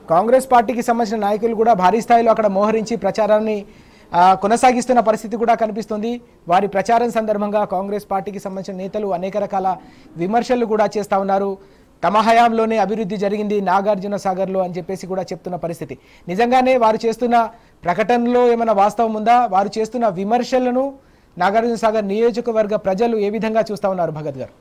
కాంగ్రెస్ పార్టీకి సంబంధించిన నాయకులు కూడా భారీ స్థాయిలో అక్కడ మోహరించి ప్రచారాన్ని ఆ, కొనసాగిస్తున్న పరిస్థితి కూడా కనిపిస్తుంది వారి ప్రచారం సందర్భంగా కాంగ్రెస్ పార్టీకి సంబంధించిన నేతలు అనేక రకాల విమర్శలు కూడా చేస్తా ఉన్నారు తమ హయాంలోనే అభివృద్ధి జరిగింది నాగార్జున సాగర్లో అని చెప్పేసి కూడా చెప్తున్న పరిస్థితి నిజంగానే వారు చేస్తున్న ప్రకటనలో ఏమైనా వాస్తవం ఉందా వారు చేస్తున్న విమర్శలను నాగార్జున సాగర్ నియోజకవర్గ ప్రజలు ఏ విధంగా చూస్తా ఉన్నారు భగత్ గారు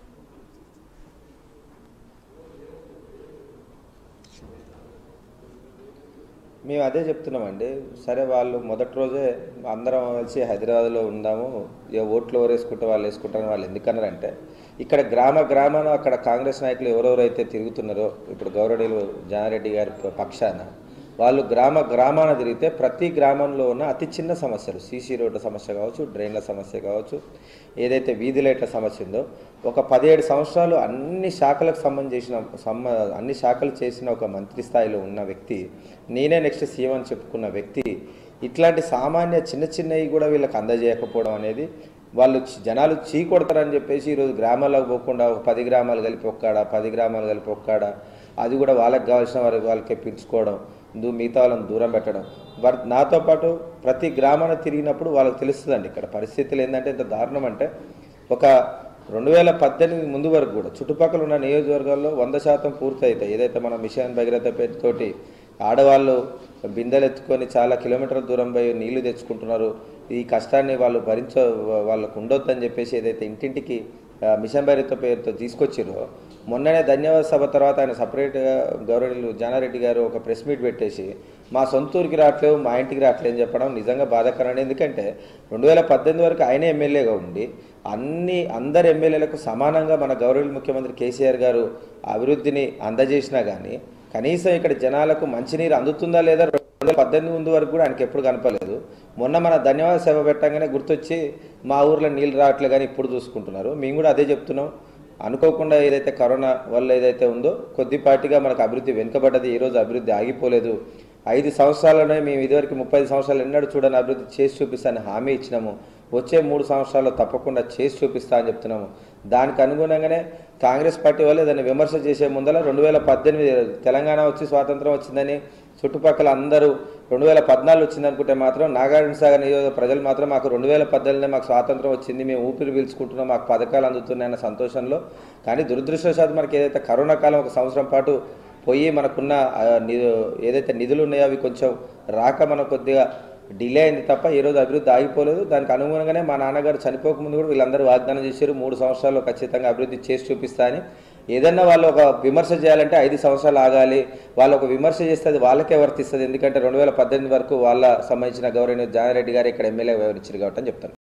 మేము అదే చెప్తున్నామండి సరే వాళ్ళు మొదటి రోజే అందరం కలిసి హైదరాబాద్లో ఉందాము ఇక ఓట్లు ఎవరు వేసుకుంటే వాళ్ళు వేసుకుంటారని వాళ్ళు ఎందుకన్నారంటే ఇక్కడ గ్రామ గ్రామాన అక్కడ కాంగ్రెస్ నాయకులు ఎవరెవరైతే తిరుగుతున్నారో ఇప్పుడు గౌరవడీలు జానారెడ్డి గారి ప- పక్షాన వాళ్ళు గ్రామ గ్రామాన తిరిగితే ప్రతి గ్రామంలో ఉన్న అతి చిన్న సమస్యలు సీసీ రోడ్ల సమస్య కావచ్చు డ్రైన్ల సమస్య కావచ్చు ఏదైతే వీధి లైట్ల సమస్య ఉందో ఒక పదిహేడు సంవత్సరాలు అన్ని శాఖలకు సంబంధించిన సంబ అన్ని శాఖలు చేసిన ఒక మంత్రి స్థాయిలో ఉన్న వ్యక్తి నేనే నెక్స్ట్ సీఎం అని చెప్పుకున్న వ్యక్తి ఇట్లాంటి సామాన్య చిన్న చిన్నవి కూడా వీళ్ళకి అందజేయకపోవడం అనేది వాళ్ళు చి- జనాలు చీ కొడతారని చెప్పేసి ఈరోజు గ్రామాలకు పోకుండా ఒక పది గ్రామాలు కలిపి ఒక్కాడ పది గ్రామాలు కలిపి ఒక్కాడ అది కూడా వాళ్ళకి కావాల్సిన వారికి వాళ్ళకే పిలుచుకోవడం దూ మిగతా వాళ్ళని దూరం పెట్టడం వారి నాతో పాటు ప్రతి గ్రామాన్ని తిరిగినప్పుడు వాళ్ళకి తెలుస్తుందండి ఇక్కడ పరిస్థితులు ఏంటంటే ఇంత దారుణం అంటే ఒక రెండు వేల పద్దెనిమిది ముందు వరకు కూడా చుట్టుపక్కల ఉన్న నియోజకవర్గాల్లో వంద శాతం పూర్తి అవుతాయి ఏదైతే మన మిషన్ భగీరథ పేరుతోటి ఆడవాళ్ళు బిందెలు ఎత్తుకొని చాలా కిలోమీటర్ల దూరం పోయి నీళ్లు తెచ్చుకుంటున్నారు ఈ కష్టాన్ని వాళ్ళు భరించ వాళ్ళకు ఉండొద్దని చెప్పేసి ఏదైతే ఇంటింటికి ఆ, మిషన్ భైరత పేరుతో తీసుకొచ్చిరో మొన్ననే ధన్యవాద సభ తర్వాత ఆయన సపరేట్గా గౌరవనీయులు జానారెడ్డి గారు ఒక ప్రెస్ మీట్ పెట్టేసి మా సొంత ఊరికి రావట్లేవు మా ఇంటికి రావట్లేదు అని చెప్పడం నిజంగా బాధాకరం ఎందుకంటే రెండు వేల పద్దెనిమిది వరకు ఆయనే ఎమ్మెల్యేగా ఉండి అన్ని అందరు ఎమ్మెల్యేలకు సమానంగా మన గౌరవ ముఖ్యమంత్రి కేసీఆర్ గారు అభివృద్ధిని అందజేసినా కానీ కనీసం ఇక్కడ జనాలకు మంచినీరు అందుతుందా లేదా రెండు వేల పద్దెనిమిది ముందు వరకు కూడా ఆయనకి ఎప్పుడు కనపలేదు మొన్న మన ధన్యవాద సేవ పెట్టంగానే గుర్తొచ్చి మా ఊర్లో నీళ్ళు రావట్లేదు కానీ ఇప్పుడు చూసుకుంటున్నారు మేము కూడా అదే చెప్తున్నాం అనుకోకుండా ఏదైతే కరోనా వల్ల ఏదైతే ఉందో కొద్దిపాటిగా మనకు అభివృద్ధి వెనుకబడ్డది ఈరోజు అభివృద్ధి ఆగిపోలేదు ఐదు సంవత్సరాల్లోనే మేము ఇదివరకు ముప్పై సంవత్సరాలు ఎన్నడూ చూడని అభివృద్ధి చేసి చూపిస్తానని హామీ ఇచ్చినాము వచ్చే మూడు సంవత్సరాల్లో తప్పకుండా చేసి చూపిస్తా అని చెప్తున్నాము దానికి అనుగుణంగానే కాంగ్రెస్ పార్టీ వాళ్ళు ఏదైనా విమర్శ చేసే ముందర రెండు వేల పద్దెనిమిది తెలంగాణ వచ్చి స్వాతంత్రం వచ్చిందని చుట్టుపక్కల అందరూ రెండు వేల పద్నాలుగు వచ్చింది అనుకుంటే మాత్రం నాగార్జున సాగర్ నియోజక ప్రజలు మాత్రం మాకు రెండు వేల పద్దెనిమిదిలో మాకు స్వాతంత్రం వచ్చింది మేము ఊపిరి పీల్చుకుంటున్నాం మాకు పథకాలు అందుతున్నాయన్న సంతోషంలో కానీ దురదృష్టవశాత్తు మనకి ఏదైతే కరోనా కాలం ఒక సంవత్సరం పాటు పోయి మనకున్న ఆ, ని- ఏదైతే నిధులు ఉన్నాయో అవి కొంచెం రాక మనకు కొద్దిగా డిలే అయింది తప్ప ఈ రోజు అభివృద్ధి ఆగిపోలేదు దానికి అనుగుణంగానే మా నాన్నగారు చనిపోకముందు కూడా వీళ్ళందరూ వాగ్దానం చేశారు మూడు సంవత్సరాల్లో ఖచ్చితంగా అభివృద్ధి చేసి చూపిస్తా అని ఏదన్నా వాళ్ళు ఒక విమర్శ చేయాలంటే ఐదు సంవత్సరాలు ఆగాలి వాళ్ళు ఒక విమర్శ చేస్తే అది వాళ్ళకే వర్తిస్తుంది ఎందుకంటే రెండు వేల పద్దెనిమిది వరకు వాళ్ళ సంబంధించిన గౌరవనీయ జానారెడ్డి గారు ఇక్కడ ఎమ్మెల్యే వివరించారు కాబట్టి అని చెప్తాను